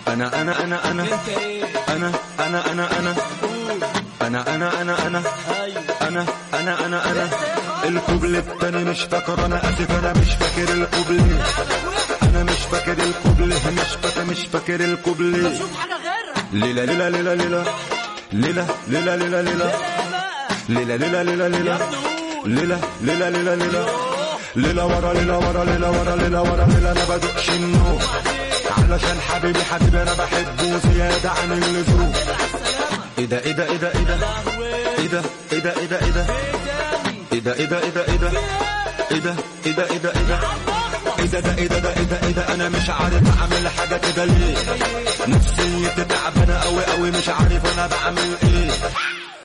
انا انا انا انا انت ايه انا انا انا انا قول انا انا انا انا ايوه انا انا انا انا الكوبل التاني مش فاكر انا اسف انا مش فاكر الكوبل انا مش فاكر الكوبل مش فاكر مش فاكر الكوبل شوف حاجه غيرها ليلة ليلة ليلة ليلة ليلة ليلة ليلة ليلة ايه بقى ليلة ليلة ليلة ليلة قول ليلة ليلة ليلة ليلة ليلة ورا ليلة ورا ليلة ورا ليلة ورا ليلة انا بدقش النوم علشان حبيبي حبيبي انا بحبه زيادة عن اللزوم ايه ده ايه ده ايه ده ايه ده ايه ده ايه ده ايه ده ايه ده ايه ده ايه ده ايه ده ايه ده ايه ده ايه ده ايه ده ايه ده ايه ده ده ايه ده ده ايه ده ايه ده انا مش عارف اعمل حاجه كده ليه نفسيتي تعبانه قوي قوي مش عارف انا بعمل ايه